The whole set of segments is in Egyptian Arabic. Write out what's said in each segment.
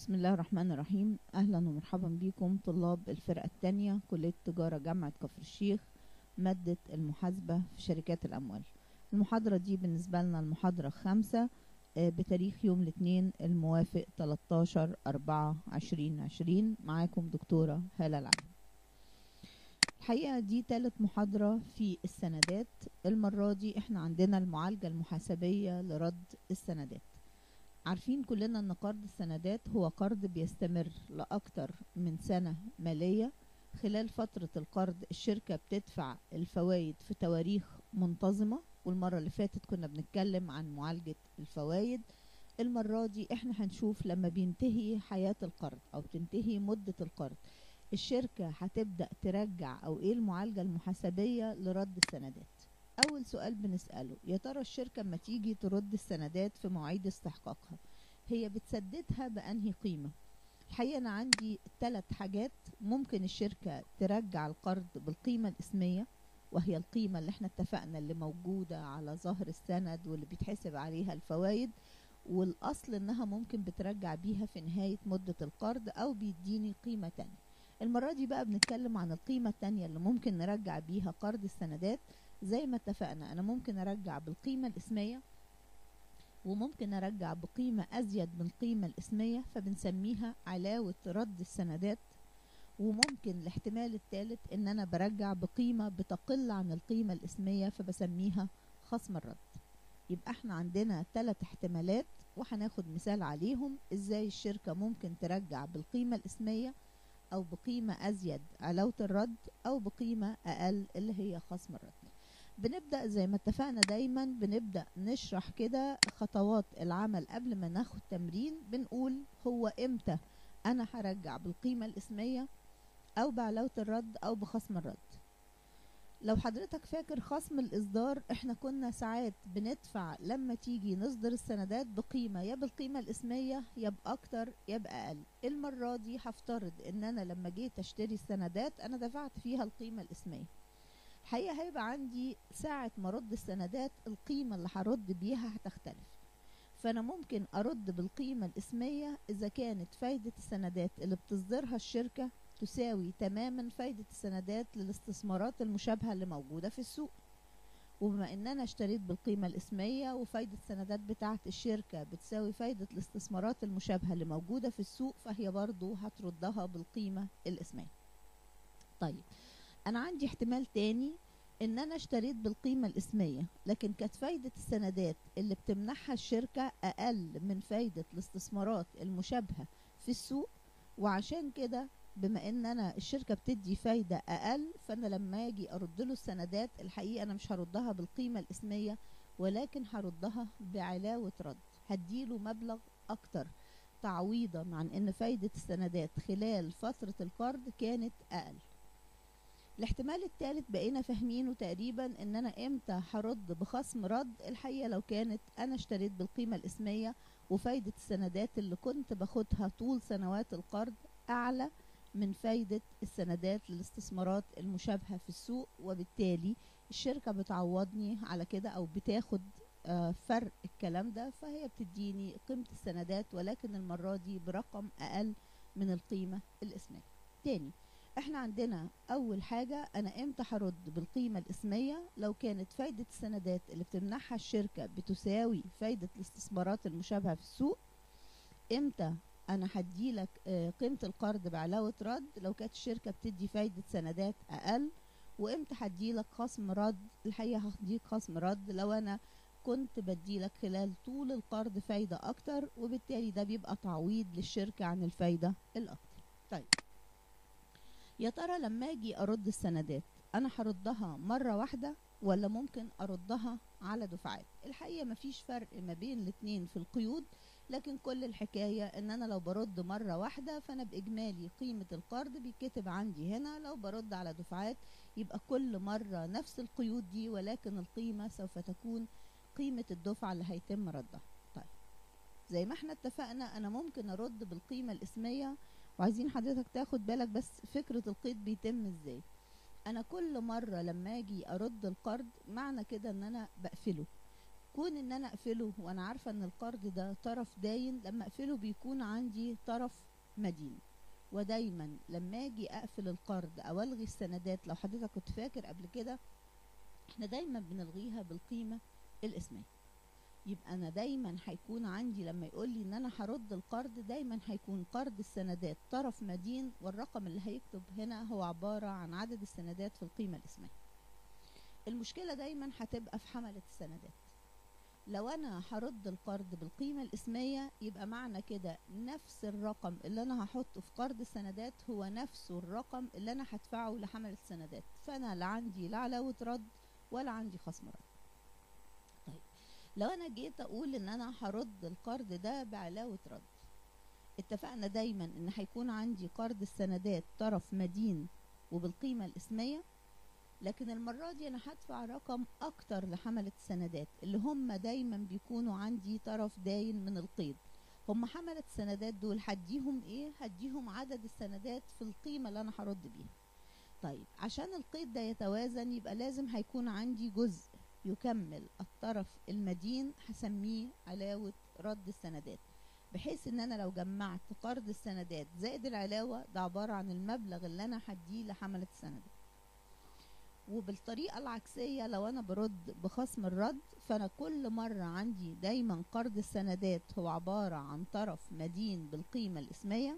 بسم الله الرحمن الرحيم أهلا ومرحبا بكم طلاب الفرقة الثانية كلية تجارة جامعة كفر الشيخ مادة المحاسبة في شركات الأموال المحاضرة دي بالنسبة لنا المحاضرة خمسة آه، بتاريخ يوم الاثنين الموافق 13 4 2020 معاكم دكتورة هالة العلم الحقيقة دي تالت محاضرة في السندات المرة دي احنا عندنا المعالجة المحاسبية لرد السندات عارفين كلنا ان قرض السندات هو قرض بيستمر لأكتر من سنة مالية خلال فترة القرض الشركة بتدفع الفوائد في تواريخ منتظمة والمرة اللي فاتت كنا بنتكلم عن معالجة الفوائد المرة دي احنا هنشوف لما بينتهي حياة القرض او بتنتهي مدة القرض الشركة هتبدأ ترجع او ايه المعالجة المحاسبية لرد السندات أول سؤال بنسأله يا ترى الشركة اما تيجي ترد السندات في مواعيد استحقاقها هي بتسددها بأنهي قيمة الحقيقة أنا عندي ثلاث حاجات ممكن الشركة ترجع القرض بالقيمة الاسمية وهي القيمة اللي احنا اتفقنا اللي موجودة على ظهر السند واللي بيتحسب عليها الفوائد والأصل إنها ممكن بترجع بيها في نهاية مدة القرض أو بيديني قيمة تانية المرة دي بقى بنتكلم عن القيمة التانية اللي ممكن نرجع بيها قرض السندات زي ما اتفقنا انا ممكن ارجع بالقيمة الاسمية وممكن ارجع بقيمة ازيد من القيمة الاسمية فبنسميها علاوة رد السندات وممكن الاحتمال الثالث ان انا برجع بقيمة بتقل عن القيمة الاسمية فبسميها خصم الرد يبقى احنا عندنا ثلاث احتمالات وهناخد مثال عليهم ازاي الشركة ممكن ترجع بالقيمة الاسمية او بقيمة ازيد علاوة الرد او بقيمة اقل اللي هي خصم الرد بنبدأ زي ما اتفقنا دايما بنبدأ نشرح كده خطوات العمل قبل ما ناخد تمرين بنقول هو امتى انا هرجع بالقيمة الاسمية او بعلاوة الرد او بخصم الرد لو حضرتك فاكر خصم الاصدار احنا كنا ساعات بندفع لما تيجي نصدر السندات بقيمة يا بالقيمة الاسمية يا باكتر يا باقل المرة دي هفترض ان انا لما جيت اشتري السندات انا دفعت فيها القيمة الاسمية الحقيقة هيبقى عندي ساعة ما ارد السندات القيمة اللي هرد بيها هتختلف فانا ممكن ارد بالقيمة الاسمية اذا كانت فايدة السندات اللي بتصدرها الشركة تساوي تماما فايدة السندات للاستثمارات المشابهة اللي موجودة في السوق وبما ان انا اشتريت بالقيمة الاسمية وفايدة السندات بتاعة الشركة بتساوي فايدة الاستثمارات المشابهة اللي موجودة في السوق فهي برضو هتردها بالقيمة الاسمية طيب انا عندي احتمال تاني ان انا اشتريت بالقيمة الاسمية لكن كانت فايدة السندات اللي بتمنحها الشركة اقل من فايدة الاستثمارات المشابهة في السوق وعشان كده بما ان انا الشركة بتدي فايدة اقل فانا لما اجي ارد له السندات الحقيقة انا مش هردها بالقيمة الاسمية ولكن هردها بعلاوة رد هديله مبلغ اكتر تعويضا عن ان فايدة السندات خلال فترة القرض كانت اقل الاحتمال الثالث بقينا فاهمينه تقريبا ان انا امتى هرد بخصم رد الحقيقه لو كانت انا اشتريت بالقيمه الاسميه وفايده السندات اللي كنت باخدها طول سنوات القرض اعلى من فايده السندات للاستثمارات المشابهه في السوق وبالتالي الشركه بتعوضني على كده او بتاخد آه، فرق الكلام ده فهي بتديني قيمه السندات ولكن المره دي برقم اقل من القيمه الاسميه تاني احنا عندنا اول حاجة انا امتى هرد بالقيمة الاسمية لو كانت فايدة السندات اللي بتمنحها الشركة بتساوي فايدة الاستثمارات المشابهة في السوق امتى انا هديلك آه، قيمة القرض بعلاوة رد لو كانت الشركة بتدي فايدة سندات اقل وامتى هديلك خصم رد الحقيقة هديك خصم رد لو انا كنت بديلك خلال طول القرض فايدة اكتر وبالتالي ده بيبقى تعويض للشركة عن الفايدة الاكتر طيب يا ترى لما اجي ارد السندات انا هردها مرة واحدة ولا ممكن اردها على دفعات الحقيقة مفيش فرق ما بين الاتنين في القيود لكن كل الحكاية ان انا لو برد مرة واحدة فانا باجمالي قيمة القرض بيتكتب عندي هنا لو برد على دفعات يبقى كل مرة نفس القيود دي ولكن القيمة سوف تكون قيمة الدفعة اللي هيتم ردها طيب زي ما احنا اتفقنا انا ممكن ارد بالقيمة الاسمية وعايزين حضرتك تاخد بالك بس فكرة القيد بيتم ازاي انا كل مرة لما اجي ارد القرض معنى كده ان انا بقفله كون ان انا اقفله وانا عارفه ان القرض ده طرف داين لما اقفله بيكون عندي طرف مدين ودايما لما اجي اقفل القرض او الغي السندات لو حضرتك كنت فاكر قبل كده احنا دايما بنلغيها بالقيمه الاسميه يبقى انا دايما هيكون عندي لما يقول لي ان انا هرد القرض دايما هيكون قرض السندات طرف مدين والرقم اللي هيكتب هنا هو عباره عن عدد السندات في القيمه الاسميه المشكله دايما هتبقى في حمله السندات لو انا هرد القرض بالقيمة الاسمية يبقى معنى كده نفس الرقم اللي انا هحطه في قرض السندات هو نفسه الرقم اللي انا هدفعه لحمل السندات فانا لا عندي لا علاوة رد ولا عندي خصم رد طيب لو انا جيت اقول ان انا هرد القرض ده بعلاوة رد اتفقنا دايما ان هيكون عندي قرض السندات طرف مدين وبالقيمة الاسمية لكن المرة دي أنا هدفع رقم أكتر لحملة السندات اللي هم دايما بيكونوا عندي طرف داين من القيد هم حملة السندات دول هديهم إيه؟ هديهم عدد السندات في القيمة اللي أنا هرد بيها طيب عشان القيد ده يتوازن يبقى لازم هيكون عندي جزء يكمل الطرف المدين هسميه علاوة رد السندات بحيث ان انا لو جمعت قرض السندات زائد العلاوة ده عبارة عن المبلغ اللي انا هديه لحملة السندات وبالطريقة العكسية لو أنا برد بخصم الرد فأنا كل مرة عندي دايما قرض السندات هو عبارة عن طرف مدين بالقيمة الإسمية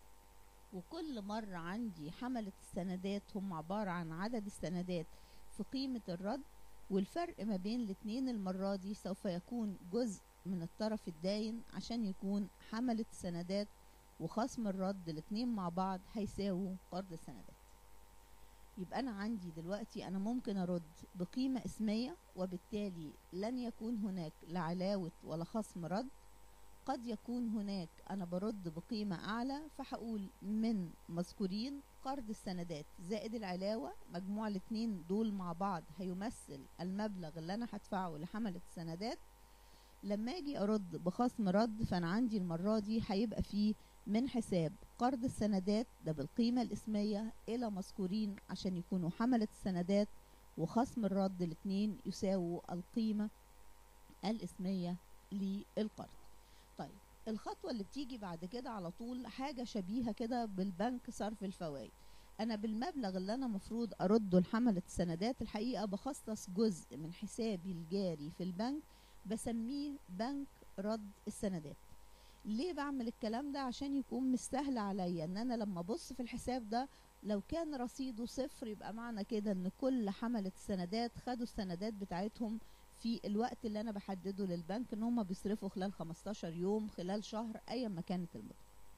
وكل مرة عندي حملة السندات هم عبارة عن عدد السندات في قيمة الرد والفرق ما بين الاتنين المرة دي سوف يكون جزء من الطرف الداين عشان يكون حملة السندات وخصم الرد الاتنين مع بعض هيساووا قرض السندات يبقى أنا عندي دلوقتي أنا ممكن أرد بقيمة اسمية وبالتالي لن يكون هناك لا علاوة ولا خصم رد قد يكون هناك أنا برد بقيمة أعلى فهقول من مذكورين قرض السندات زائد العلاوة مجموع الاتنين دول مع بعض هيمثل المبلغ اللي أنا هدفعه لحملة السندات لما أجي أرد بخصم رد فأنا عندي المرة دي هيبقى فيه من حساب قرض السندات ده بالقيمة الاسمية إلى مذكورين عشان يكونوا حملة السندات وخصم الرد الاتنين يساووا القيمة الاسمية للقرض طيب الخطوة اللي بتيجي بعد كده على طول حاجة شبيهة كده بالبنك صرف الفوائد أنا بالمبلغ اللي أنا مفروض أرده لحملة السندات الحقيقة بخصص جزء من حسابي الجاري في البنك بسميه بنك رد السندات ليه بعمل الكلام ده عشان يكون مش سهل عليا ان انا لما ابص في الحساب ده لو كان رصيده صفر يبقى معنى كده ان كل حملة السندات خدوا السندات بتاعتهم في الوقت اللي انا بحدده للبنك ان هم بيصرفوا خلال 15 يوم خلال شهر ايا ما كانت المدة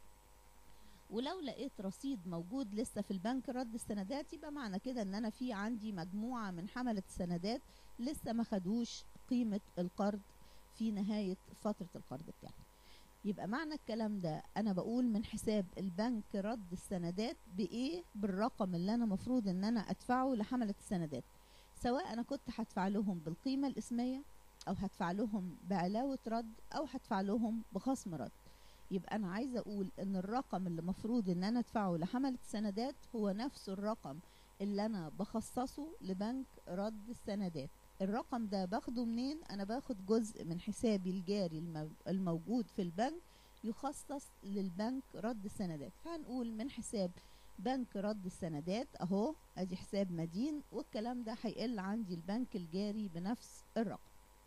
ولو لقيت رصيد موجود لسه في البنك رد السندات يبقى معنى كده ان انا في عندي مجموعة من حملة السندات لسه ما خدوش قيمة القرض في نهاية فترة القرض بتاعي يبقى معنى الكلام ده انا بقول من حساب البنك رد السندات بايه بالرقم اللي انا مفروض ان انا ادفعه لحملة السندات سواء انا كنت هدفع لهم بالقيمة الاسمية او هدفع لهم بعلاوة رد او هدفع لهم بخصم رد يبقى انا عايزة اقول ان الرقم اللي مفروض ان انا ادفعه لحملة السندات هو نفس الرقم اللي انا بخصصه لبنك رد السندات الرقم ده باخده منين انا باخد جزء من حسابي الجاري الموجود في البنك يخصص للبنك رد السندات فهنقول من حساب بنك رد السندات اهو ادي حساب مدين والكلام ده هيقل عندي البنك الجاري بنفس الرقم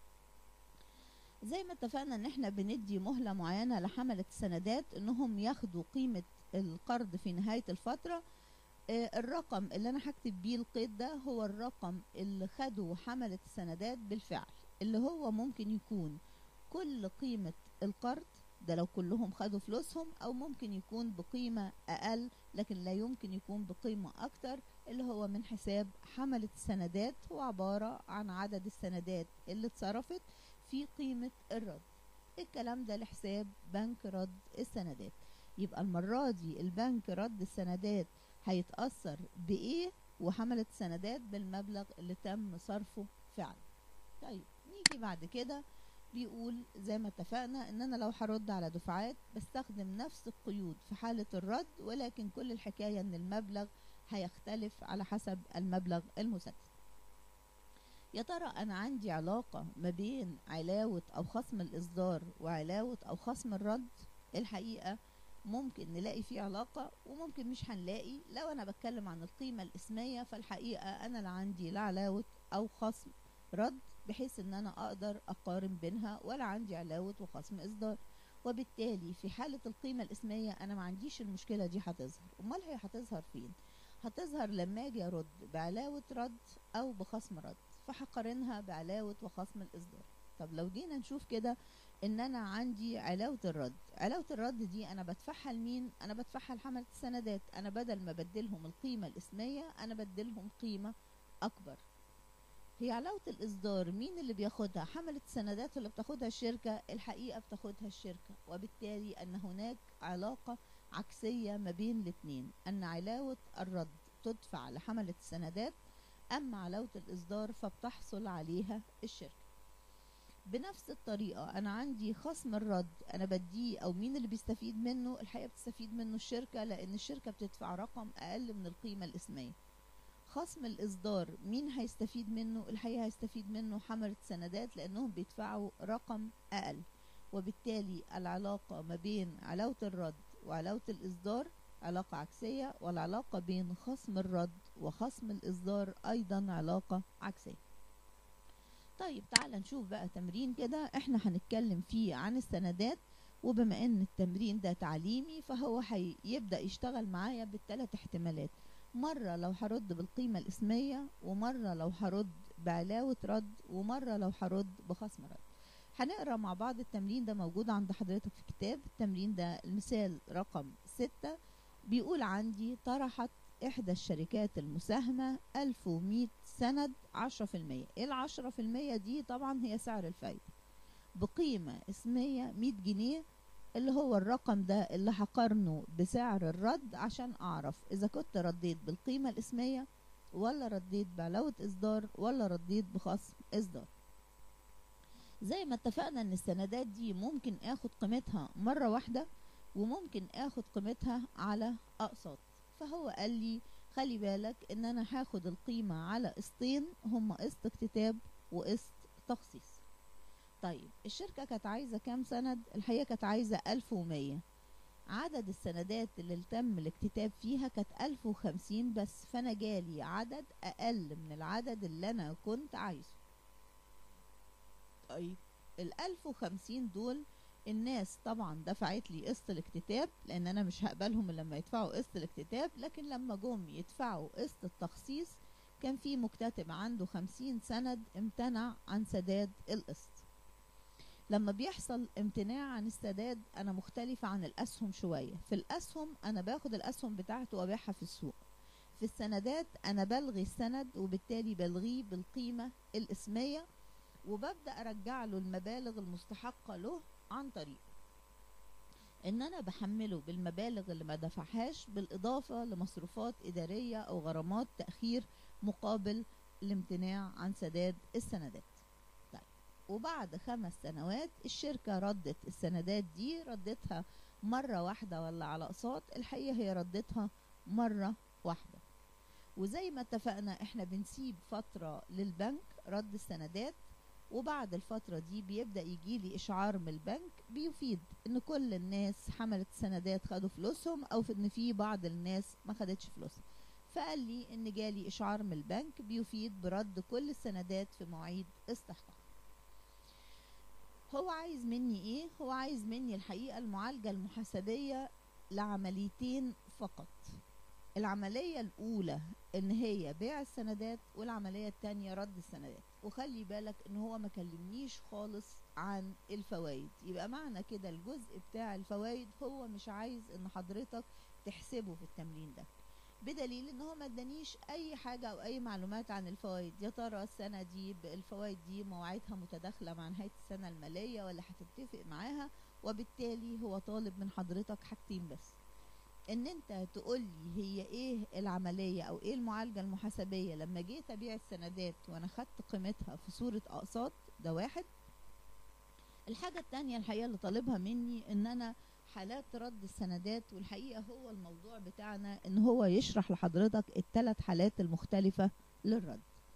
زي ما اتفقنا ان احنا بندي مهلة معينة لحملة السندات انهم ياخدوا قيمة القرض في نهاية الفترة الرقم اللي انا هكتب بيه القيد ده هو الرقم اللي خده حملة السندات بالفعل اللي هو ممكن يكون كل قيمة القرض ده لو كلهم خدوا فلوسهم او ممكن يكون بقيمة اقل لكن لا يمكن يكون بقيمة اكتر اللي هو من حساب حملة السندات هو عبارة عن عدد السندات اللي اتصرفت في قيمة الرد الكلام ده لحساب بنك رد السندات يبقى المرة دي البنك رد السندات هيتأثر بإيه وحملة السندات بالمبلغ اللي تم صرفه فعلا طيب نيجي بعد كده بيقول زي ما اتفقنا ان انا لو هرد على دفعات بستخدم نفس القيود في حالة الرد ولكن كل الحكاية ان المبلغ هيختلف على حسب المبلغ المسدد يا ترى انا عندي علاقة ما بين علاوة او خصم الاصدار وعلاوة او خصم الرد الحقيقة ممكن نلاقي فيه علاقة وممكن مش هنلاقي لو انا بتكلم عن القيمة الاسمية فالحقيقة انا لا عندي لا علاوة او خصم رد بحيث ان انا اقدر اقارن بينها ولا عندي علاوة وخصم اصدار وبالتالي في حالة القيمة الاسمية انا ما عنديش المشكلة دي هتظهر امال هي هتظهر فين هتظهر لما اجي ارد بعلاوة رد او بخصم رد فهقارنها بعلاوة وخصم الاصدار طب لو جينا نشوف كده ان انا عندي علاوة الرد علاوة الرد دي انا بدفعها لمين انا بدفعها لحملة السندات انا بدل ما بدلهم القيمة الاسمية انا بدلهم قيمة اكبر هي علاوة الإصدار مين اللي بياخدها حملة السندات اللي بتاخدها الشركة الحقيقة بتاخدها الشركة وبالتالي أن هناك علاقة عكسية ما بين الاتنين أن علاوة الرد تدفع لحملة السندات أما علاوة الإصدار فبتحصل عليها الشركة بنفس الطريقة أنا عندي خصم الرد أنا بديه أو مين اللي بيستفيد منه الحقيقة بتستفيد منه الشركة لأن الشركة بتدفع رقم أقل من القيمة الإسمية خصم الإصدار مين هيستفيد منه الحقيقة هيستفيد منه حملة سندات لأنهم بيدفعوا رقم أقل وبالتالي العلاقة ما بين علاوة الرد وعلاوة الإصدار علاقة عكسية والعلاقة بين خصم الرد وخصم الإصدار أيضا علاقة عكسية طيب تعال نشوف بقى تمرين كده احنا هنتكلم فيه عن السندات وبما ان التمرين ده تعليمي فهو هيبدأ يشتغل معايا بالثلاث احتمالات مرة لو هرد بالقيمة الاسمية ومرة لو هرد بعلاوة رد ومرة لو هرد بخصم رد هنقرا مع بعض التمرين ده موجود عند حضرتك في كتاب التمرين ده المثال رقم ستة بيقول عندي طرحت إحدى الشركات المساهمة 1100 سند 10% إيه العشرة في المية دي طبعا هي سعر الفايدة بقيمة اسمية 100 جنيه اللي هو الرقم ده اللي هقارنه بسعر الرد عشان أعرف إذا كنت رديت بالقيمة الاسمية ولا رديت بعلاوة إصدار ولا رديت بخصم إصدار زي ما اتفقنا ان السندات دي ممكن اخد قيمتها مرة واحدة وممكن اخد قيمتها على اقساط فهو قال لي خلي بالك ان انا هاخد القيمة على قسطين هما قسط اكتتاب وقسط تخصيص طيب الشركة كانت عايزة كام سند الحقيقة كانت عايزة ألف ومية عدد السندات اللي تم الاكتتاب فيها كانت ألف وخمسين بس فأنا جالي عدد أقل من العدد اللي أنا كنت عايزه طيب الألف وخمسين دول الناس طبعا دفعت لي قسط الاكتتاب لان انا مش هقبلهم إلا لما يدفعوا قسط الاكتتاب لكن لما جم يدفعوا قسط التخصيص كان في مكتتب عنده خمسين سند امتنع عن سداد القسط لما بيحصل امتناع عن السداد انا مختلفة عن الاسهم شوية في الاسهم انا باخد الاسهم بتاعته وابيعها في السوق في السندات انا بلغي السند وبالتالي بلغيه بالقيمة الاسمية وببدأ ارجع له المبالغ المستحقة له عن طريق ان انا بحمله بالمبالغ اللي ما دفعهاش بالاضافة لمصروفات ادارية او غرامات تأخير مقابل الامتناع عن سداد السندات طيب وبعد خمس سنوات الشركة ردت السندات دي ردتها مرة واحدة ولا على اقساط الحقيقة هي ردتها مرة واحدة وزي ما اتفقنا احنا بنسيب فترة للبنك رد السندات وبعد الفترة دي بيبدأ يجي لي إشعار من البنك بيفيد إن كل الناس حملت سندات خدوا فلوسهم أو في إن في بعض الناس ما خدتش فلوسها فقال لي إن جالي إشعار من البنك بيفيد برد كل السندات في مواعيد استحقاق هو عايز مني إيه؟ هو عايز مني الحقيقة المعالجة المحاسبية لعمليتين فقط العملية الأولى إن هي بيع السندات والعملية التانية رد السندات وخلي بالك إن هو ما كلمنيش خالص عن الفوائد يبقى معنى كده الجزء بتاع الفوائد هو مش عايز إن حضرتك تحسبه في التمرين ده بدليل ان هو ما ادانيش اي حاجه او اي معلومات عن الفوائد يا ترى السنه دي الفوائد دي مواعيدها متداخله مع نهايه السنه الماليه ولا هتتفق معاها وبالتالي هو طالب من حضرتك حاجتين بس ان انت تقول لي هي ايه العمليه او ايه المعالجه المحاسبيه لما جيت ابيع السندات وانا خدت قيمتها في صوره اقساط ده واحد الحاجه التانية الحقيقه اللي طالبها مني ان انا حالات رد السندات والحقيقه هو الموضوع بتاعنا ان هو يشرح لحضرتك الثلاث حالات المختلفه للرد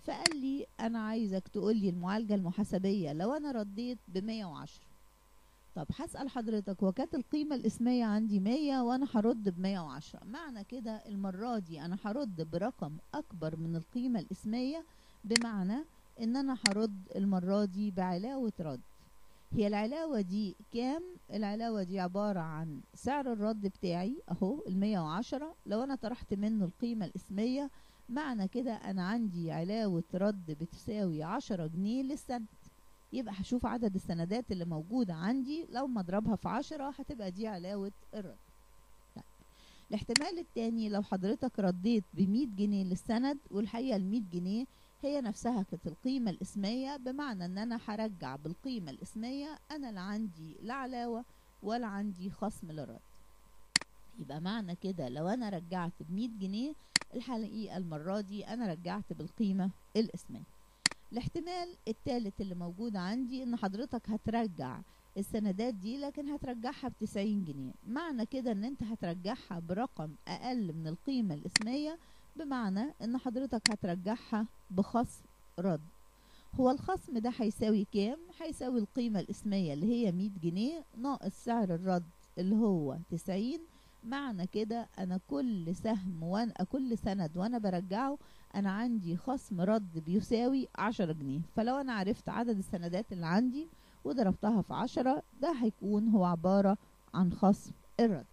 فقال لي انا عايزك تقول لي المعالجة المحاسبية لو انا رديت بمية وعشرة طب هسأل حضرتك وكانت القيمة الاسمية عندي مية وانا هرد بمية وعشرة معنى كده المرة دي انا هرد برقم اكبر من القيمة الاسمية بمعنى ان انا هرد المرة دي بعلاوة رد هي العلاوة دي كام العلاوة دي عبارة عن سعر الرد بتاعي اهو المية وعشرة لو انا طرحت منه القيمة الاسمية معنى كده انا عندي علاوة رد بتساوي عشرة جنيه للسنة يبقى هشوف عدد السندات اللي موجودة عندي لو ما اضربها في عشرة هتبقى دي علاوة الرد طيب. الاحتمال التاني لو حضرتك رديت بمية جنيه للسند والحقيقة المية جنيه هي نفسها كانت القيمة الاسمية بمعنى ان انا هرجع بالقيمة الاسمية انا لا عندي لا علاوة ولا عندي خصم للرد يبقى معنى كده لو انا رجعت بمية جنيه الحقيقة المرة دي انا رجعت بالقيمة الاسمية الاحتمال التالت اللي موجود عندي ان حضرتك هترجع السندات دي لكن هترجعها بتسعين جنيه معنى كده ان انت هترجعها برقم اقل من القيمة الاسمية بمعنى ان حضرتك هترجعها بخصم رد هو الخصم ده هيساوي كام هيساوي القيمة الاسمية اللي هي 100 جنيه ناقص سعر الرد اللي هو 90 معنى كده انا كل سهم وانا كل سند وانا برجعه انا عندي خصم رد بيساوي 10 جنيه فلو انا عرفت عدد السندات اللي عندي وضربتها في 10 ده هيكون هو عبارة عن خصم الرد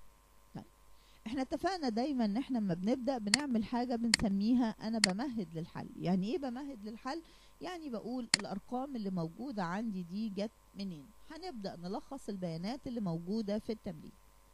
احنا اتفقنا دايما ان احنا لما بنبدا بنعمل حاجه بنسميها انا بمهد للحل يعني ايه بمهد للحل يعني بقول الارقام اللي موجوده عندي دي جت منين هنبدا نلخص البيانات اللي موجوده في التمرين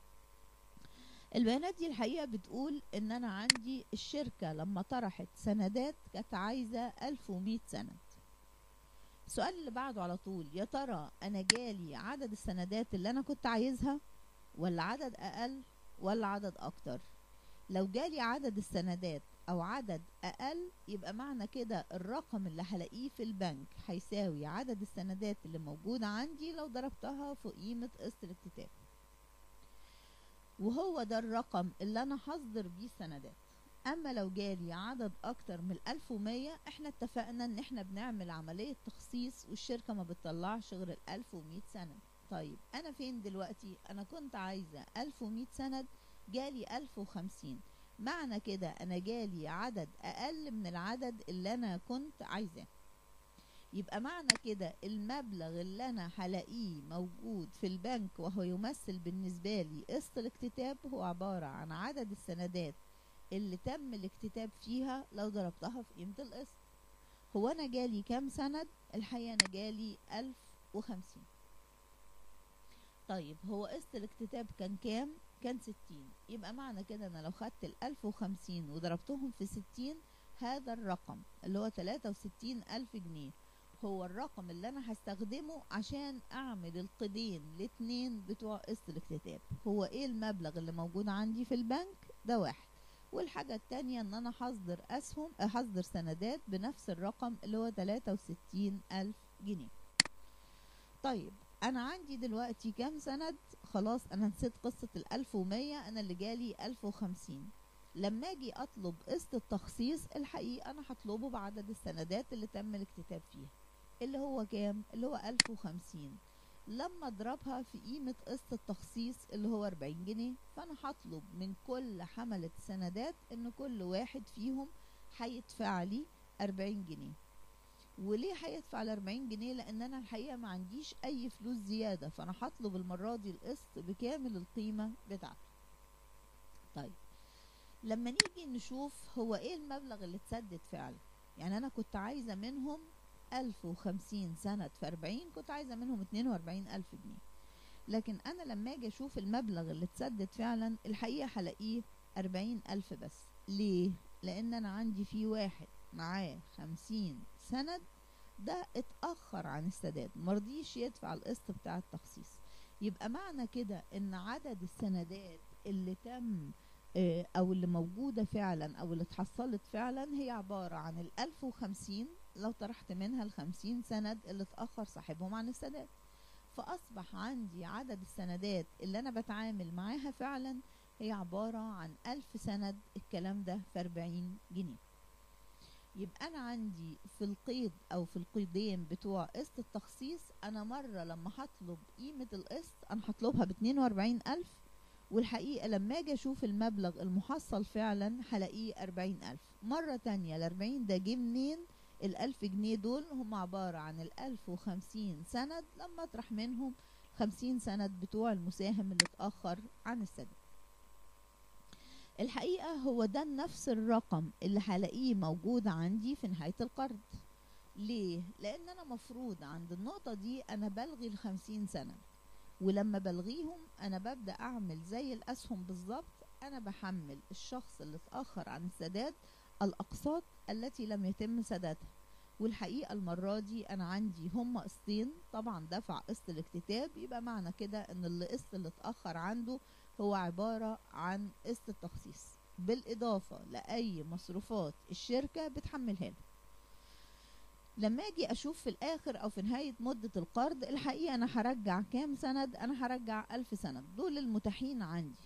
البيانات دي الحقيقه بتقول ان انا عندي الشركه لما طرحت سندات كانت عايزه 1100 سند السؤال اللي بعده على طول يا ترى انا جالي عدد السندات اللي انا كنت عايزها ولا عدد اقل ولا عدد اكتر لو جالي عدد السندات او عدد اقل يبقى معنى كده الرقم اللي هلاقيه في البنك هيساوي عدد السندات اللي موجودة عندي لو ضربتها في قيمة قسط الاكتتاب وهو ده الرقم اللي انا هصدر بيه السندات اما لو جالي عدد اكتر من 1100 احنا اتفقنا ان احنا بنعمل عملية تخصيص والشركة ما بتطلعش غير ال 1100 سند طيب انا فين دلوقتي انا كنت عايزة 1100 سند جالي 1050 معنى كده انا جالي عدد اقل من العدد اللي انا كنت عايزاه يبقى معنى كده المبلغ اللي انا هلاقيه موجود في البنك وهو يمثل بالنسبة لي قسط الاكتتاب هو عبارة عن عدد السندات اللي تم الاكتتاب فيها لو ضربتها في قيمة القسط هو انا جالي كام سند الحقيقة انا جالي 1050 طيب هو قسط الاكتتاب كان كام كان ستين يبقى معنى كده انا لو خدت الالف وخمسين وضربتهم في ستين هذا الرقم اللي هو تلاتة وستين الف جنيه هو الرقم اللي انا هستخدمه عشان اعمل القيدين الاتنين بتوع قسط الاكتتاب هو ايه المبلغ اللي موجود عندي في البنك ده واحد والحاجة التانية ان انا هصدر اسهم هصدر سندات بنفس الرقم اللي هو تلاتة وستين الف جنيه طيب انا عندي دلوقتي كام سند خلاص انا نسيت قصة الالف ومية انا اللي جالي الف وخمسين لما اجي اطلب قسط التخصيص الحقيقة انا هطلبه بعدد السندات اللي تم الاكتتاب فيها اللي هو كام اللي هو الف وخمسين لما اضربها في قيمة قسط التخصيص اللي هو 40 جنيه فانا هطلب من كل حملة سندات ان كل واحد فيهم هيدفع لي 40 جنيه وليه هيدفع ال 40 جنيه لان انا الحقيقه ما عنديش اي فلوس زياده فانا هطلب المره دي القسط بكامل القيمه بتاعته طيب لما نيجي نشوف هو ايه المبلغ اللي اتسدد فعلا يعني انا كنت عايزه منهم 1050 سند في 40 كنت عايزه منهم 42000 جنيه لكن انا لما اجي اشوف المبلغ اللي اتسدد فعلا الحقيقه هلاقيه 40000 بس ليه لان انا عندي في واحد معاه 50 سند ده اتأخر عن السداد مرضيش يدفع القسط بتاع التخصيص يبقى معنى كده ان عدد السندات اللي تم اه او اللي موجودة فعلا او اللي اتحصلت فعلا هي عبارة عن الالف وخمسين لو طرحت منها الخمسين سند اللي اتأخر صاحبهم عن السداد فأصبح عندي عدد السندات اللي أنا بتعامل معاها فعلا هي عبارة عن ألف سند الكلام ده في أربعين جنيه يبقى انا عندي في القيد او في القيدين بتوع قسط التخصيص انا مرة لما هطلب قيمة القسط انا هطلبها ب 42000 والحقيقة لما اجي اشوف المبلغ المحصل فعلا هلاقيه 40000 مرة تانية ال 40 ده جه منين الألف جنيه دول هم عبارة عن الألف وخمسين سند لما اطرح منهم خمسين سند بتوع المساهم اللي اتأخر عن السداد الحقيقة هو ده نفس الرقم اللي هلاقيه موجود عندي في نهاية القرض ليه؟ لأن أنا مفروض عند النقطة دي أنا بلغي الخمسين سنة ولما بلغيهم أنا ببدأ أعمل زي الأسهم بالظبط أنا بحمل الشخص اللي اتأخر عن السداد الأقساط التي لم يتم سدادها والحقيقة المرة دي أنا عندي هم قسطين طبعا دفع قسط الاكتتاب يبقى معنى كده إن اللي قسط اللي اتأخر عنده هو عبارة عن قسط التخصيص بالإضافة لأي مصروفات الشركة بتحملها له لما اجي اشوف في الاخر او في نهاية مدة القرض الحقيقة انا هرجع كام سند انا هرجع الف سند دول المتاحين عندي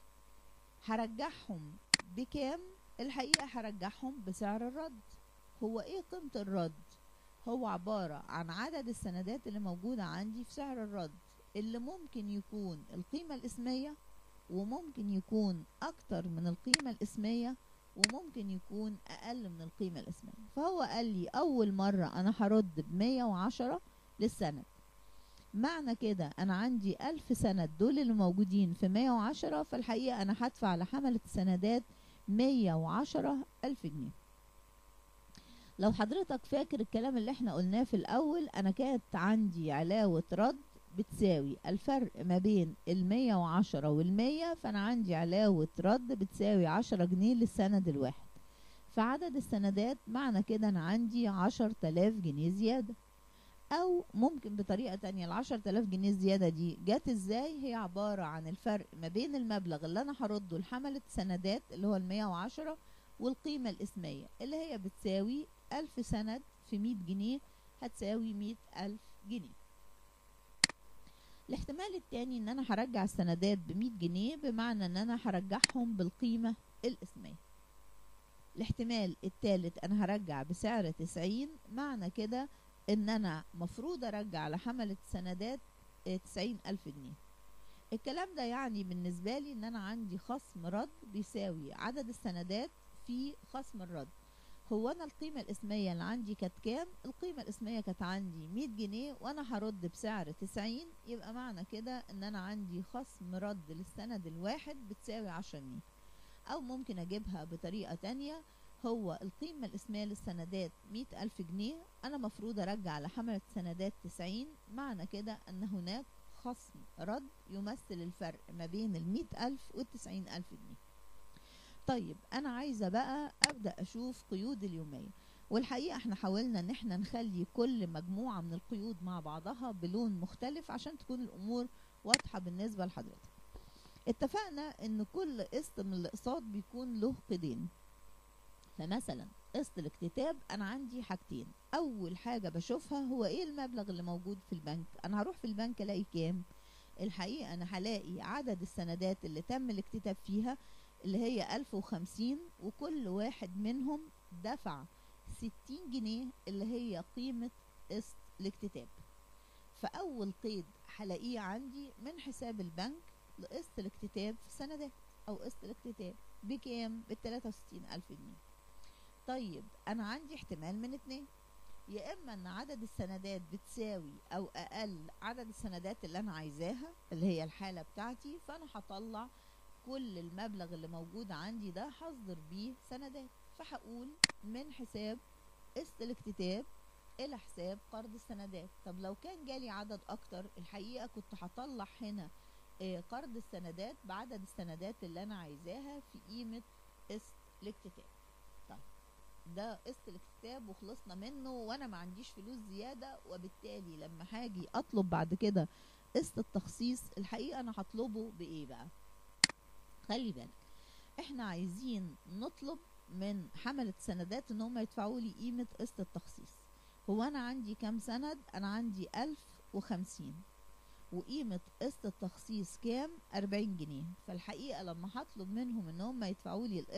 هرجعهم بكام الحقيقة هرجعهم بسعر الرد هو ايه قيمة الرد هو عبارة عن عدد السندات اللي موجودة عندي في سعر الرد اللي ممكن يكون القيمة الاسمية وممكن يكون اكتر من القيمة الاسمية وممكن يكون اقل من القيمة الاسمية فهو قال لي اول مرة انا هرد بمية وعشرة للسند معنى كده انا عندي الف سند دول اللي موجودين في مية وعشرة فالحقيقة انا هدفع لحملة السندات مية وعشرة الف جنيه لو حضرتك فاكر الكلام اللي احنا قلناه في الاول انا كانت عندي علاوة رد بتساوي الفرق ما بين المية وعشرة والمية فانا عندي علاوة رد بتساوي عشرة جنيه للسند الواحد فعدد السندات معنى كده انا عندي عشر تلاف جنيه زيادة او ممكن بطريقة تانية العشر تلاف جنيه الزيادة دي جت ازاي هي عبارة عن الفرق ما بين المبلغ اللي انا هرده لحملة سندات اللي هو المية وعشرة والقيمة الاسمية اللي هي بتساوي ألف سند في مية جنيه هتساوي مية ألف جنيه الاحتمال التاني ان انا هرجع السندات بمية جنيه بمعنى ان انا هرجعهم بالقيمة الاسمية الاحتمال التالت انا هرجع بسعر تسعين معنى كده ان انا مفروض ارجع لحملة سندات تسعين الف جنيه الكلام ده يعني بالنسبة لي ان انا عندي خصم رد بيساوي عدد السندات في خصم الرد هو انا القيمة الاسمية اللي عندي كانت كام القيمة الاسمية كانت عندي 100 جنيه وانا هرد بسعر 90 يبقى معنى كده ان انا عندي خصم رد للسند الواحد بتساوي 10 جنيه او ممكن اجيبها بطريقة تانية هو القيمة الاسمية للسندات 100 ألف جنيه أنا مفروض أرجع لحملة سندات 90 معنى كده أن هناك خصم رد يمثل الفرق ما بين ال 100 ألف وال 90 ألف جنيه طيب أنا عايزة بقى أبدأ أشوف قيود اليومية والحقيقة احنا حاولنا ان احنا نخلي كل مجموعة من القيود مع بعضها بلون مختلف عشان تكون الأمور واضحة بالنسبة لحضرتك اتفقنا ان كل قسط من الاقساط بيكون له قيدين فمثلا قسط الاكتتاب انا عندي حاجتين اول حاجه بشوفها هو ايه المبلغ اللي موجود في البنك انا هروح في البنك الاقي كام الحقيقه انا هلاقي عدد السندات اللي تم الاكتتاب فيها اللي هي 1050 وكل واحد منهم دفع 60 جنيه اللي هي قيمه قسط الاكتتاب فاول قيد هلاقيه عندي من حساب البنك لقسط الاكتتاب في السندات او قسط الاكتتاب بكام ب 63 الف جنيه طيب انا عندي احتمال من اتنين يا اما ان عدد السندات بتساوي او اقل عدد السندات اللي انا عايزاها اللي هي الحالة بتاعتي فانا هطلع كل المبلغ اللي موجود عندي ده هصدر بيه سندات فهقول من حساب قسط الاكتتاب الى حساب قرض السندات طب لو كان جالي عدد اكتر الحقيقة كنت هطلع هنا آه، قرض السندات بعدد السندات اللي انا عايزاها في قيمة قسط الاكتتاب طيب ده قسط الاكتتاب وخلصنا منه وانا ما عنديش فلوس زيادة وبالتالي لما هاجي اطلب بعد كده قسط التخصيص الحقيقة انا هطلبه بايه بقى خلي بالك احنا عايزين نطلب من حملة سندات ان هم يدفعوا لي قيمة قسط التخصيص هو انا عندي كام سند انا عندي الف وخمسين وقيمة قسط التخصيص كام 40 جنيه فالحقيقة لما هطلب منهم ان هم يدفعوا لي القسط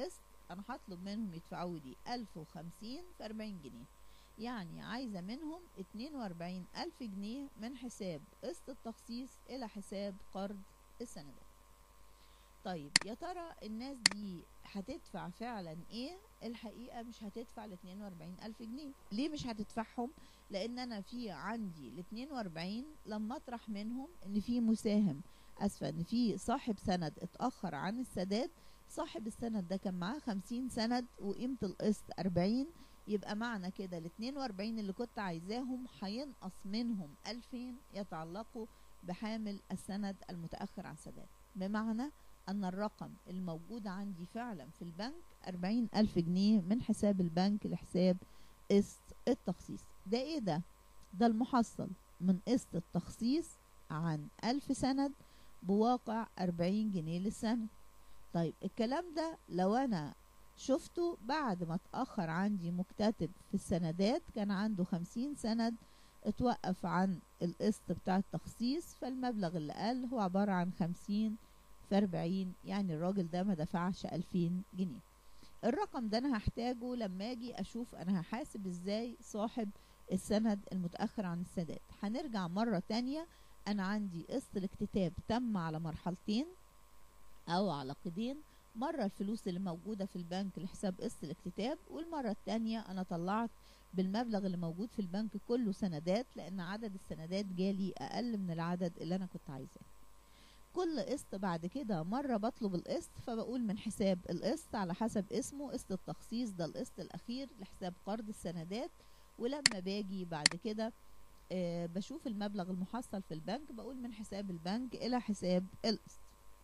انا هطلب منهم يدفعوا لي 1050 في 40 جنيه يعني عايزة منهم 42 ألف جنيه من حساب قسط التخصيص إلى حساب قرض السندات طيب يا ترى الناس دي هتدفع فعلا ايه الحقيقة مش هتدفع ال 42 ألف جنيه ليه مش هتدفعهم لان انا في عندي ال 42 لما اطرح منهم ان في مساهم اسفة ان في صاحب سند اتأخر عن السداد صاحب السند ده كان معاه 50 سند وقيمة القسط 40 يبقى معنى كده ال 42 اللي كنت عايزاهم هينقص منهم 2000 يتعلقوا بحامل السند المتأخر عن سداد بمعنى أن الرقم الموجود عندي فعلا في البنك 40 ألف جنيه من حساب البنك لحساب قسط التخصيص ده إيه ده؟ ده المحصل من قسط التخصيص عن ألف سند بواقع 40 جنيه للسنة طيب الكلام ده لو أنا شفته بعد ما اتأخر عندي مكتتب في السندات كان عنده خمسين سند اتوقف عن القسط بتاع التخصيص فالمبلغ اللي قال هو عبارة عن خمسين في أربعين يعني الراجل ده ما دفعش ألفين جنيه الرقم ده أنا هحتاجه لما أجي أشوف أنا هحاسب إزاي صاحب السند المتأخر عن السداد هنرجع مرة تانية أنا عندي قسط الاكتتاب تم على مرحلتين أو على قيدين مرة الفلوس اللي موجودة في البنك لحساب قسط الاكتتاب والمرة التانية أنا طلعت بالمبلغ اللي موجود في البنك كله سندات لأن عدد السندات جالي أقل من العدد اللي أنا كنت عايزاه كل قسط بعد كده مرة بطلب القسط فبقول من حساب القسط على حسب اسمه قسط التخصيص ده القسط الأخير لحساب قرض السندات ولما باجي بعد كده آه بشوف المبلغ المحصل في البنك بقول من حساب البنك إلى حساب القسط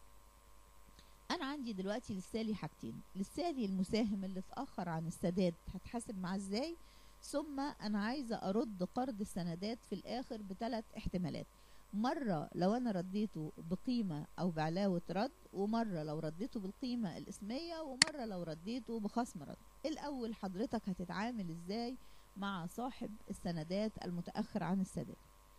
انا عندي دلوقتي لسالي حاجتين لسالي المساهم اللي اتاخر عن السداد هتحاسب معاه ازاي ثم انا عايزه ارد قرض السندات في الاخر بثلاث احتمالات مرة لو أنا رديته بقيمة أو بعلاوة رد ومرة لو رديته بالقيمة الاسمية ومرة لو رديته بخصم رد الأول حضرتك هتتعامل إزاي مع صاحب السندات المتأخر عن السداد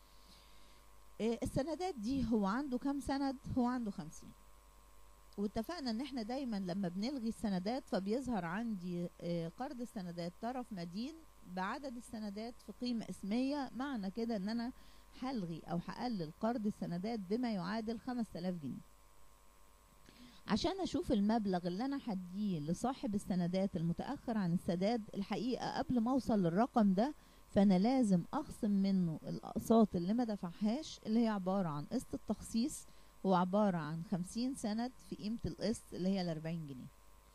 إيه السندات دي هو عنده كام سند هو عنده خمسين واتفقنا ان احنا دايما لما بنلغي السندات فبيظهر عندي قرض السندات طرف مدين بعدد السندات في قيمة اسمية معنى كده ان انا هلغي او هقلل قرض السندات بما يعادل 5000 جنيه عشان اشوف المبلغ اللي انا هديه لصاحب السندات المتأخر عن السداد الحقيقة قبل ما اوصل للرقم ده فانا لازم اخصم منه الاقساط اللي ما دفعهاش اللي هي عبارة عن قسط التخصيص هو عبارة عن خمسين سند في قيمة القسط اللي هي الأربعين جنيه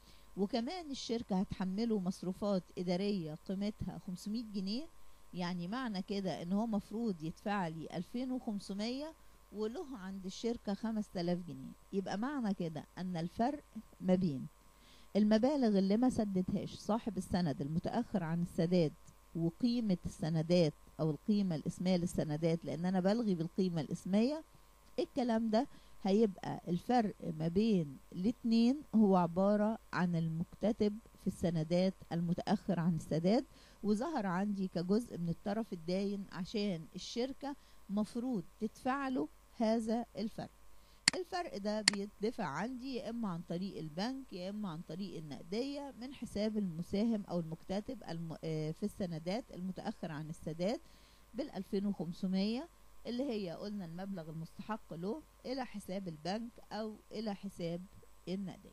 وكمان الشركة هتحمله مصروفات إدارية قيمتها 500 جنيه يعني معنى كده إن هو مفروض يدفع لي 2500 وله عند الشركة 5000 جنيه يبقى معنى كده أن الفرق ما بين المبالغ اللي ما سددهاش صاحب السند المتأخر عن السداد وقيمة السندات أو القيمة الإسمية للسندات لأن أنا بلغي بالقيمة الإسمية الكلام ده هيبقى الفرق ما بين الاتنين هو عبارة عن المكتتب في السندات المتأخر عن السداد وظهر عندي كجزء من الطرف الداين عشان الشركة مفروض تدفع له هذا الفرق الفرق ده بيدفع عندي يا اما عن طريق البنك يا اما عن طريق النقدية من حساب المساهم او المكتتب الم... في السندات المتأخر عن السداد بال 2500 اللي هي قلنا المبلغ المستحق له الى حساب البنك او الى حساب النقدية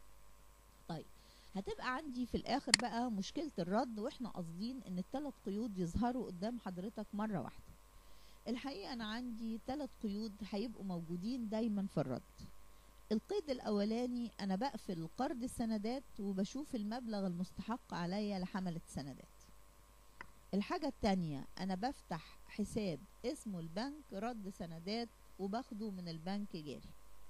طيب هتبقى عندي في الاخر بقى مشكلة الرد واحنا قاصدين ان الثلاث قيود يظهروا قدام حضرتك مرة واحدة الحقيقة انا عندي ثلاث قيود هيبقوا موجودين دايما في الرد القيد الاولاني انا بقفل قرض السندات وبشوف المبلغ المستحق عليا لحملة السندات الحاجة التانية أنا بفتح حساب اسمه البنك رد سندات وباخده من البنك جاري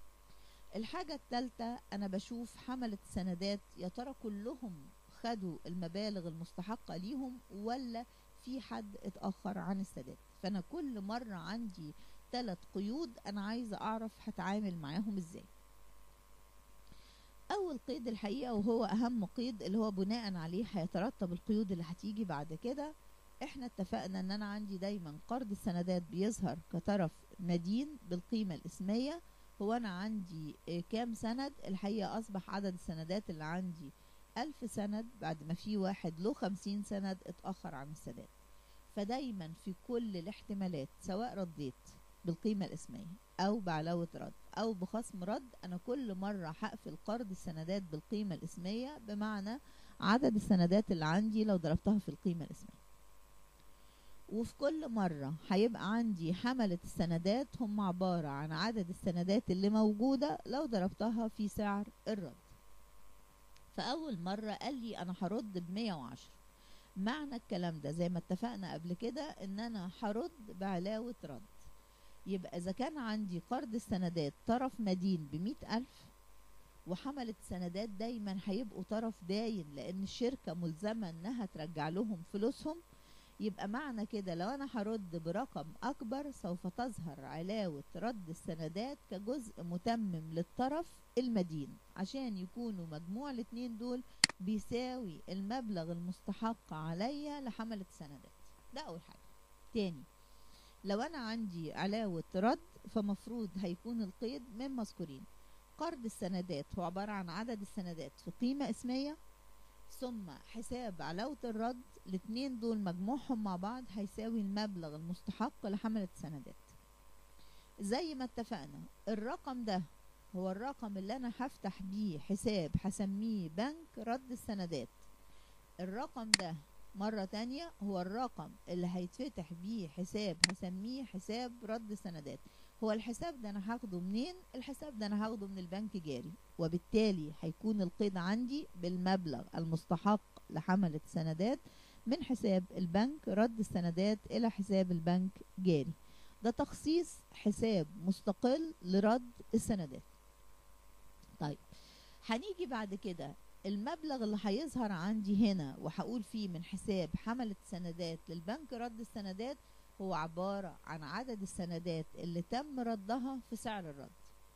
الحاجة التالتة أنا بشوف حملة سندات يا ترى كلهم خدوا المبالغ المستحقة ليهم ولا في حد اتأخر عن السداد فأنا كل مرة عندي ثلاث قيود أنا عايزة أعرف هتعامل معاهم إزاي أول قيد الحقيقة وهو أهم قيد اللي هو بناء عليه هيترتب القيود اللي هتيجي بعد كده احنا اتفقنا ان انا عندي دايما قرض السندات بيظهر كطرف مدين بالقيمة الاسمية هو انا عندي كام سند الحقيقة اصبح عدد السندات اللي عندي ألف سند بعد ما في واحد له خمسين سند اتأخر عن السداد فدايما في كل الاحتمالات سواء رديت بالقيمة الاسمية أو بعلاوة رد أو بخصم رد أنا كل مرة هقفل قرض السندات بالقيمة الاسمية بمعنى عدد السندات اللي عندي لو ضربتها في القيمة الاسمية وفي كل مرة هيبقى عندي حملة السندات هم عبارة عن عدد السندات اللي موجودة لو ضربتها في سعر الرد فأول مرة قال لي أنا هرد بمية وعشرة معنى الكلام ده زي ما اتفقنا قبل كده إن أنا هرد بعلاوة رد يبقى إذا كان عندي قرض السندات طرف مدين بمئة ألف وحملة السندات دايما هيبقوا طرف داين لأن الشركة ملزمة إنها ترجع لهم فلوسهم يبقى معنى كده لو أنا هرد برقم أكبر سوف تظهر علاوة رد السندات كجزء متمم للطرف المدين عشان يكونوا مجموع الاتنين دول بيساوي المبلغ المستحق عليا لحملة السندات ده أول حاجة تاني لو أنا عندي علاوة رد فمفروض هيكون القيد من مذكورين قرض السندات هو عبارة عن عدد السندات في قيمة اسمية ثم حساب علاوة الرد الاتنين دول مجموعهم مع بعض هيساوي المبلغ المستحق لحملة السندات زي ما اتفقنا الرقم ده هو الرقم اللي انا هفتح بيه حساب هسميه بنك رد السندات الرقم ده مرة تانية هو الرقم اللي هيتفتح بيه حساب هسميه حساب رد السندات هو الحساب ده انا هاخده منين الحساب ده انا هاخده من البنك جاري وبالتالي هيكون القيد عندي بالمبلغ المستحق لحملة سندات من حساب البنك رد السندات الى حساب البنك جاري ده تخصيص حساب مستقل لرد السندات طيب هنيجي بعد كده المبلغ اللي هيظهر عندي هنا وهقول فيه من حساب حملة سندات للبنك رد السندات هو عبارة عن عدد السندات اللي تم ردها في سعر الرد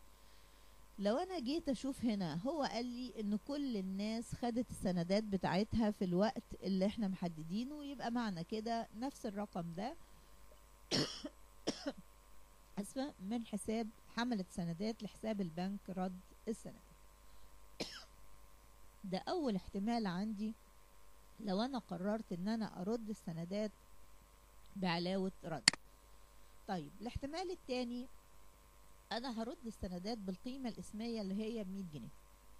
لو انا جيت اشوف هنا هو قال لي ان كل الناس خدت السندات بتاعتها في الوقت اللي احنا محددينه يبقى معنى كده نفس الرقم ده اسفة من حساب حملة سندات لحساب البنك رد السندات ده اول احتمال عندي لو انا قررت ان انا ارد السندات بعلاوة رد طيب الاحتمال التاني انا هرد السندات بالقيمة الاسمية اللي هي 100 جنيه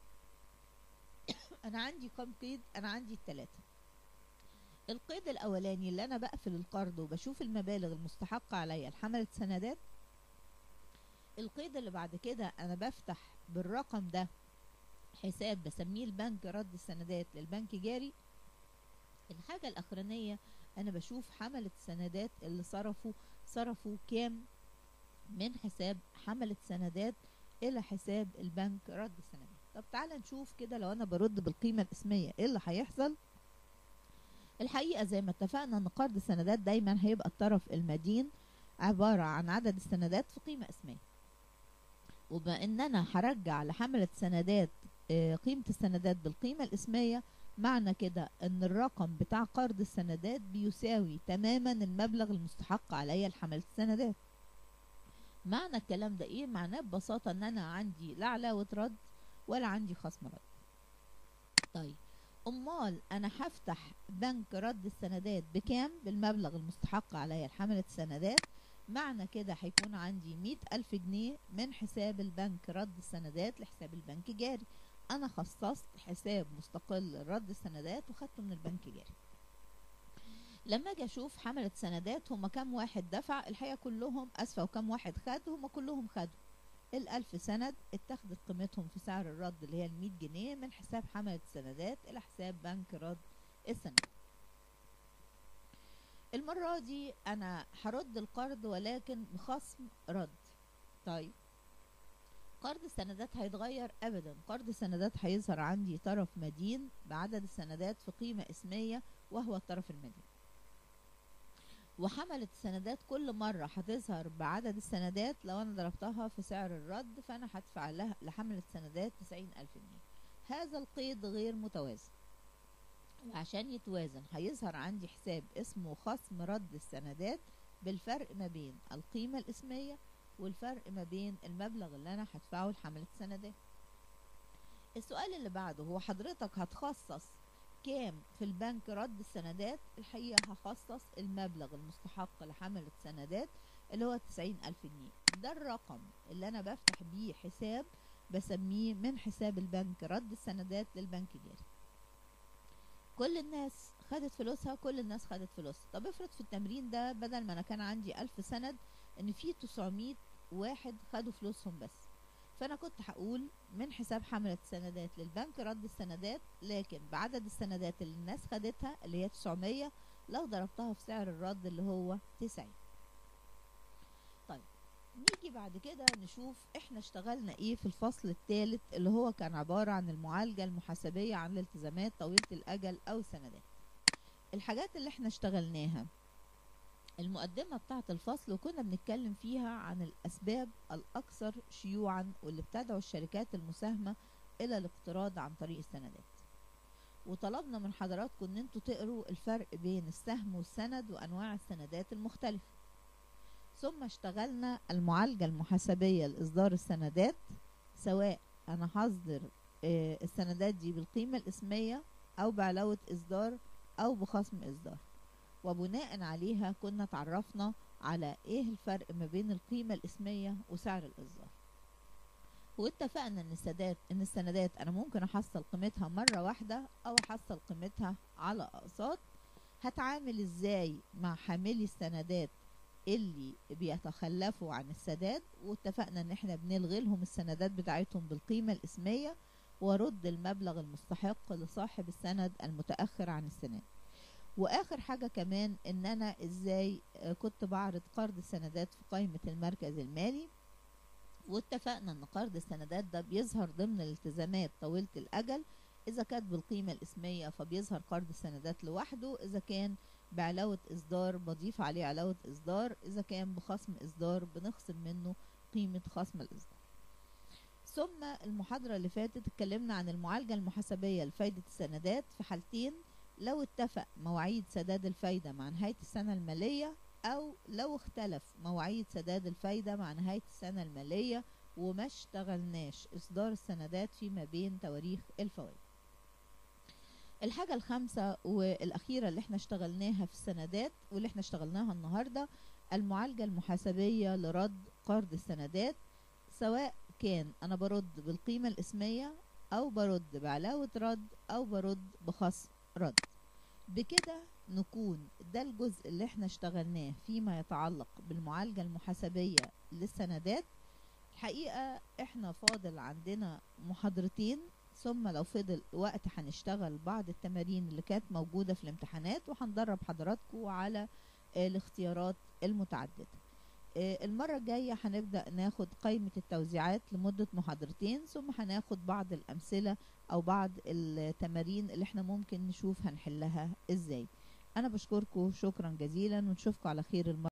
انا عندي كم قيد انا عندي التلاتة القيد الاولاني اللي انا بقفل القرض وبشوف المبالغ المستحقة عليا لحملة سندات القيد اللي بعد كده انا بفتح بالرقم ده حساب بسميه البنك رد السندات للبنك جاري الحاجة الاخرانية انا بشوف حملة سندات اللي صرفوا صرفوا كام من حساب حملة سندات الى حساب البنك رد السندات طب تعالى نشوف كده لو انا برد بالقيمة الاسمية ايه اللي هيحصل الحقيقة زي ما اتفقنا ان قرض السندات دايما هيبقى الطرف المدين عبارة عن عدد السندات في قيمة اسمية وبما ان انا هرجع لحملة سندات آه، قيمة السندات بالقيمة الاسمية معنى كده ان الرقم بتاع قرض السندات بيساوي تماما المبلغ المستحق عليا لحملة السندات معنى الكلام ده ايه معناه ببساطة ان انا عندي لا علاوة رد ولا عندي خصم رد طيب امال انا هفتح بنك رد السندات بكام بالمبلغ المستحق عليا لحملة السندات معنى كده هيكون عندي مئة ألف جنيه من حساب البنك رد السندات لحساب البنك جاري أنا خصصت حساب مستقل لرد السندات وخدته من البنك جاري لما اجي اشوف حملة سندات هما كام واحد دفع الحقيقة كلهم اسفة وكام واحد خد هما كلهم خدوا الألف سند اتخذت قيمتهم في سعر الرد اللي هي المية جنيه من حساب حملة السندات إلى حساب بنك رد السند المرة دي أنا هرد القرض ولكن بخصم رد طيب قرض السندات هيتغير أبدا قرض السندات هيظهر عندي طرف مدين بعدد السندات في قيمة اسمية وهو الطرف المدين وحملة السندات كل مرة هتظهر بعدد السندات لو أنا ضربتها في سعر الرد فأنا هدفع لها لحملة السندات تسعين ألف جنيه هذا القيد غير متوازن وعشان يتوازن هيظهر عندي حساب اسمه خصم رد السندات بالفرق ما بين القيمة الاسمية والفرق ما بين المبلغ اللي أنا هدفعه لحملة السندات السؤال اللي بعده هو حضرتك هتخصص كام في البنك رد السندات الحقيقة هخصص المبلغ المستحق لحملة سندات اللي هو تسعين ألف جنيه ده الرقم اللي أنا بفتح بيه حساب بسميه من حساب البنك رد السندات للبنك الجاري كل الناس خدت فلوسها كل الناس خدت فلوسها طب افرض في التمرين ده بدل ما انا كان عندي ألف سند ان في 900 واحد خدوا فلوسهم بس فانا كنت هقول من حساب حملة السندات للبنك رد السندات لكن بعدد السندات اللي الناس خدتها اللي هي 900 لو ضربتها في سعر الرد اللي هو 90 طيب نيجي بعد كده نشوف احنا اشتغلنا ايه في الفصل الثالث اللي هو كان عبارة عن المعالجة المحاسبية عن الالتزامات طويلة الأجل أو السندات الحاجات اللي احنا اشتغلناها المقدمة بتاعة الفصل وكنا بنتكلم فيها عن الأسباب الأكثر شيوعا واللي بتدعو الشركات المساهمة إلى الاقتراض عن طريق السندات وطلبنا من حضراتكم ان انتوا تقروا الفرق بين السهم والسند وانواع السندات المختلفة ثم اشتغلنا المعالجة المحاسبية لإصدار السندات سواء أنا هصدر اه السندات دي بالقيمة الإسمية أو بعلاوة إصدار أو بخصم إصدار وبناء عليها كنا تعرفنا على ايه الفرق ما بين القيمة الاسمية وسعر الاصدار واتفقنا ان السدات ان السندات انا ممكن احصل قيمتها مرة واحدة او احصل قيمتها على اقساط هتعامل ازاي مع حاملي السندات اللي بيتخلفوا عن السداد واتفقنا ان احنا بنلغي لهم السندات بتاعتهم بالقيمة الاسمية ورد المبلغ المستحق لصاحب السند المتأخر عن السداد واخر حاجة كمان ان انا ازاي كنت بعرض قرض السندات في قائمة المركز المالي واتفقنا ان قرض السندات ده بيظهر ضمن الالتزامات طويلة الاجل اذا كانت بالقيمة الاسمية فبيظهر قرض السندات لوحده اذا كان بعلاوة اصدار بضيف عليه علاوة اصدار اذا كان بخصم اصدار بنخصم منه قيمة خصم الاصدار ثم المحاضرة اللي فاتت اتكلمنا عن المعالجة المحاسبية لفايدة السندات في حالتين لو اتفق مواعيد سداد الفايدة مع نهاية السنة المالية أو لو اختلف مواعيد سداد الفايدة مع نهاية السنة المالية وما اشتغلناش إصدار السندات فيما بين تواريخ الفوائد الحاجة الخامسة والأخيرة اللي احنا اشتغلناها في السندات واللي احنا اشتغلناها النهاردة المعالجة المحاسبية لرد قرض السندات سواء كان أنا برد بالقيمة الإسمية أو برد بعلاوة رد أو برد بخصم رد بكده نكون ده الجزء اللي احنا اشتغلناه فيما يتعلق بالمعالجة المحاسبية للسندات الحقيقة احنا فاضل عندنا محاضرتين ثم لو فضل وقت هنشتغل بعض التمارين اللي كانت موجودة في الامتحانات وهندرب حضراتكم على الاختيارات المتعددة المرة الجاية هنبدأ ناخد قائمة التوزيعات لمدة محاضرتين ثم هناخد بعض الأمثلة أو بعض التمارين اللي احنا ممكن نشوف هنحلها ازاي أنا بشكركم شكرا جزيلا ونشوفكم على خير المرة